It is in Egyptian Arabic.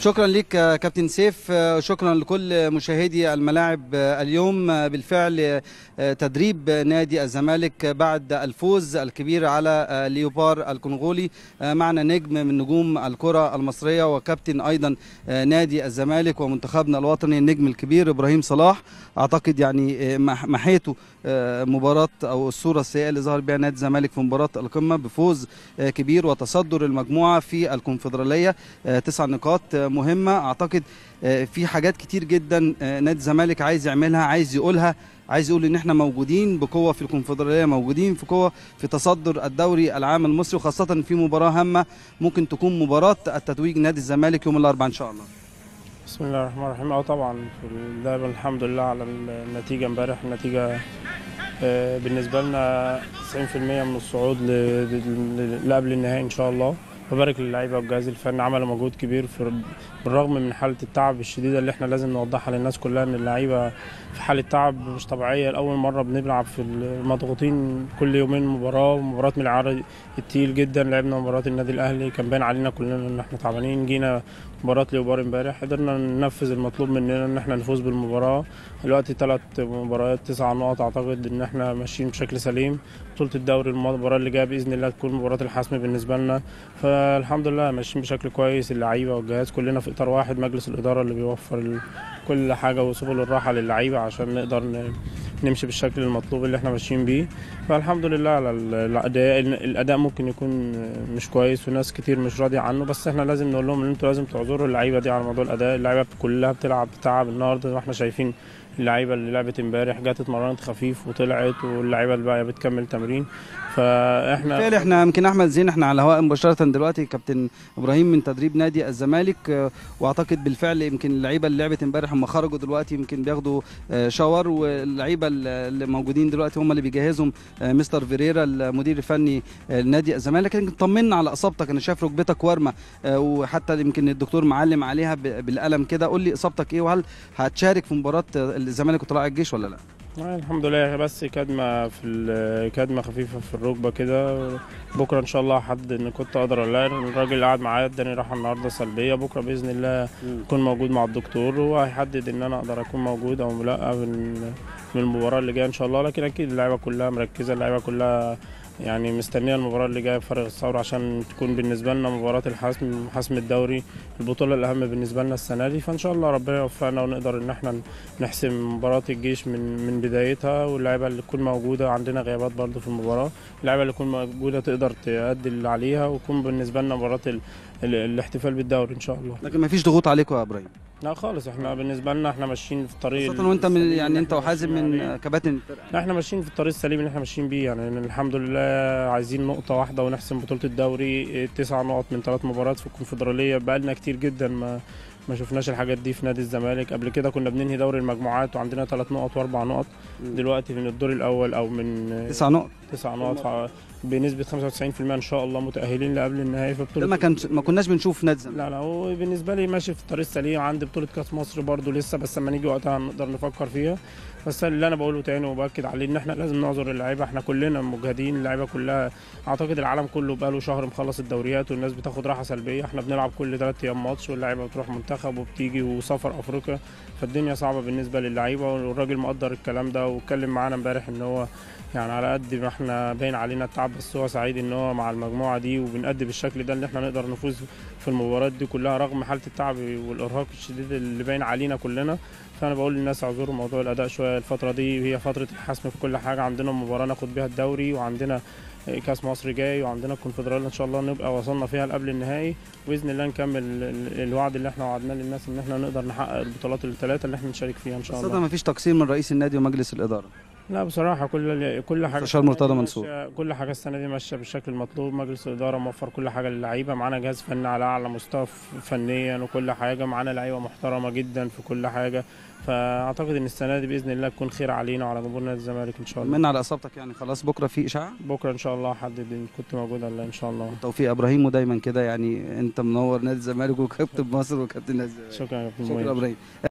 شكرا ليك آه، كابتن سيف آه، شكرا لكل مشاهدي الملاعب آه، اليوم آه، بالفعل آه، تدريب نادي الزمالك بعد الفوز الكبير على آه، ليوبار الكونغولي آه، معنا نجم من نجوم الكرة المصرية وكابتن أيضا آه، نادي الزمالك ومنتخبنا الوطني النجم الكبير إبراهيم صلاح أعتقد يعني آه، مح- محيته آه، مباراة أو الصورة السيئة اللي ظهر بها نادي الزمالك في مباراة القمة بفوز آه، كبير وتصدر المجموعة في الكونفدرالية آه، تسع نقاط آه، مهمة أعتقد آه، في حاجات كتير جدا آه، نادي الزمالك عايز يعملها عايز يقولها عايز يقول ان احنا موجودين بقوه في الكونفدراليه موجودين في قوه في تصدر الدوري العام المصري وخاصه في مباراه هامه ممكن تكون مباراه التتويج نادي الزمالك يوم الاربعاء ان شاء الله بسم الله الرحمن الرحيم اه طبعا في اللعبة الحمد لله على النتيجة امبارح النتيجة آه، بالنسبة لنا 90% من الصعود ل- ل- لقبل النهائي ان شاء الله ببارك للعيبة والجهاز الفني عملوا مجهود كبير في بالرغم من حالة التعب الشديدة اللي احنا لازم نوضحها للناس كلها ان اللعيبة في حالة تعب مش طبيعية لأول مرة بنلعب في المضغوطين كل يومين مباراة ومباراة من العار التقيل جدا لعبنا مباراة النادي الأهلي كان باين علينا كلنا ان احنا تعبانين جينا مباراة ليوبار امبارح قدرنا ننفذ المطلوب مننا ان احنا نفوز بالمباراة دلوقتي ثلاث مباريات تسع نقط اعتقد ان احنا ماشيين بشكل سليم بطولة الدوري المباراة اللي جاية بإذن الله تكون مباراة الحسم بالنسبة لنا فالحمد لله ماشيين بشكل كويس اللعيبة والجهاز كلنا في إطار واحد مجلس الإدارة اللي بيوفر ال- كل حاجة وسبل الراحة للعيبة عشان نقدر ن- نمشي بالشكل المطلوب اللي احنا ماشيين بيه فالحمد لله على ال- الأداء الأداء ممكن يكون مش كويس وناس كتير مش راضية عنه بس احنا لازم نقول لهم ان انتوا لازم تعذروا اللعيبة دي على موضوع الأداء اللعيبة كلها بتلعب بتعب النهاردة واحنا شايفين اللعيبة اللي لعبت امبارح جت اتمرنت خفيف وطلعت واللعيبة اللي بقى بتكمل تمرين فاحنا بالفعل احنا يمكن احمد زين احنا على الهواء مباشره دلوقتي كابتن ابراهيم من تدريب نادي الزمالك آه، واعتقد بالفعل يمكن اللعيبه اللي لعبت امبارح هم خرجوا دلوقتي يمكن بياخدوا آه، شاور واللعيبه اللي موجودين دلوقتي هم اللي بيجهزهم آه، مستر فيريرا المدير الفني آه، لنادي الزمالك لكن طمنا على اصابتك انا شايف ركبتك ورمه آه، وحتى يمكن الدكتور معلم عليها ب- بالقلم كده قول لي اصابتك ايه وهل هتشارك في مباراه آه، الزمالك وطلائع الجيش ولا لا؟ آه، الحمد لله بس كدمة في ال- كدمة خفيفة في الركبة كده بكرة إن شاء الله حد إن كنت أقدر ولا لا الراجل اللي قاعد معايا اداني راحة النهاردة سلبية بكرة بإذن الله أكون موجود مع الدكتور وهيحدد إن أنا أقدر أكون موجود أو لا من من المباراة اللي جاية إن شاء الله لكن أكيد اللعيبة كلها مركزة اللعيبة كلها يعني مستنية المباراة اللي جاية بفارغ الصبر عشان تكون بالنسبة لنا مباراة الحسم حسم الدوري البطولة الأهم بالنسبة لنا السنة دي فإن شاء الله ربنا يوفقنا ونقدر إن احنا نحسم مباراة الجيش من من بدايتها واللعيبة اللي تكون موجودة عندنا غيابات برضو في المباراة اللعيبة اللي تكون موجودة تقدر تأدي اللي عليها ويكون بالنسبة لنا مباراة ال... ال... الاحتفال بالدوري إن شاء الله لكن ما فيش ضغوط عليكم يا ابراهيم لا خالص احنا بالنسبة لنا احنا ماشيين في الطريق خاصه وانت من السليم يعني اللي انت احنا وحازم ماشيين من عليه. آه، كباتن الفرقه لا احنا ماشيين في الطريق السليم اللي احنا ماشيين بيه يعني إن الحمد لله عايزين نقطة واحدة ونحسم بطولة الدوري اه، تسع نقط من ثلاث مباريات في الكونفدرالية بقالنا كتير جدا ما ما شفناش الحاجات دي في نادي الزمالك قبل كده كنا بننهي دوري المجموعات وعندنا ثلاث نقط واربع نقط مم. دلوقتي من الدور الاول او من اه، تسع نقط تسع نقط ف- بنسبة 95% ان شاء الله متأهلين لقبل النهائي في ده بطولة ما كانش ما كناش بنشوف نادي الزمالك لا لا هو بالنسبة لي ماشي في الطريق السليم عندي بطولة كأس مصر برضو لسه بس لما نيجي وقتها نقدر نفكر فيها بس اللي انا بقوله تاني وباكد عليه ان احنا لازم نعذر اللعيبه احنا كلنا مجهدين اللعيبه كلها اعتقد العالم كله بقاله شهر مخلص الدوريات والناس بتاخد راحه سلبيه احنا بنلعب كل ثلاث ايام ماتش واللعيبه بتروح منتخب وبتيجي وسفر افريقيا فالدنيا صعبه بالنسبه للعيبه والراجل مقدر الكلام ده واتكلم معانا امبارح ان هو يعني على قد ما احنا باين علينا التعب بس هو سعيد ان هو مع المجموعه دي وبنأدي بالشكل ده ان احنا نقدر نفوز في المباريات دي كلها رغم حاله التعب والارهاق الشديد اللي باين علينا كلنا فانا بقول للناس اعذروا موضوع الاداء شويه الفتره دي هي فتره الحسم في كل حاجه عندنا مباراه ناخد بيها الدوري وعندنا كاس مصر جاي وعندنا الكونفدراليه ان شاء الله نبقى وصلنا فيها قبل النهائي باذن الله نكمل ال- الوعد اللي احنا وعدناه للناس ان احنا نقدر نحقق البطولات الثلاثه اللي احنا نشارك فيها ان شاء خاصه الله ما فيش تقصير من رئيس النادي ومجلس الاداره لا بصراحة كل كل حاجة مستشار السنة مرتضى دي منصور. ماشية- كل حاجة السنة دي ماشية بالشكل المطلوب مجلس الإدارة موفر كل حاجة للعيبة معانا جهاز فني على أعلى مستوى ف- فنيا وكل حاجة معانا لعيبة محترمة جدا في كل حاجة فأعتقد إن السنة دي بإذن الله تكون خير علينا وعلى جمهور نادي الزمالك إن شاء الله من على اصابتك يعني خلاص بكره في اشاعه بكرة إن شاء الله أحدد إن كنت موجود ولا لا إن شاء الله توفيق ابراهيم ودايما كده يعني انت منور نادي الزمالك وكابتن مصر وكابتن نادي الزمالك شكرا يا كابتن شكرا مهيب. ابراهيم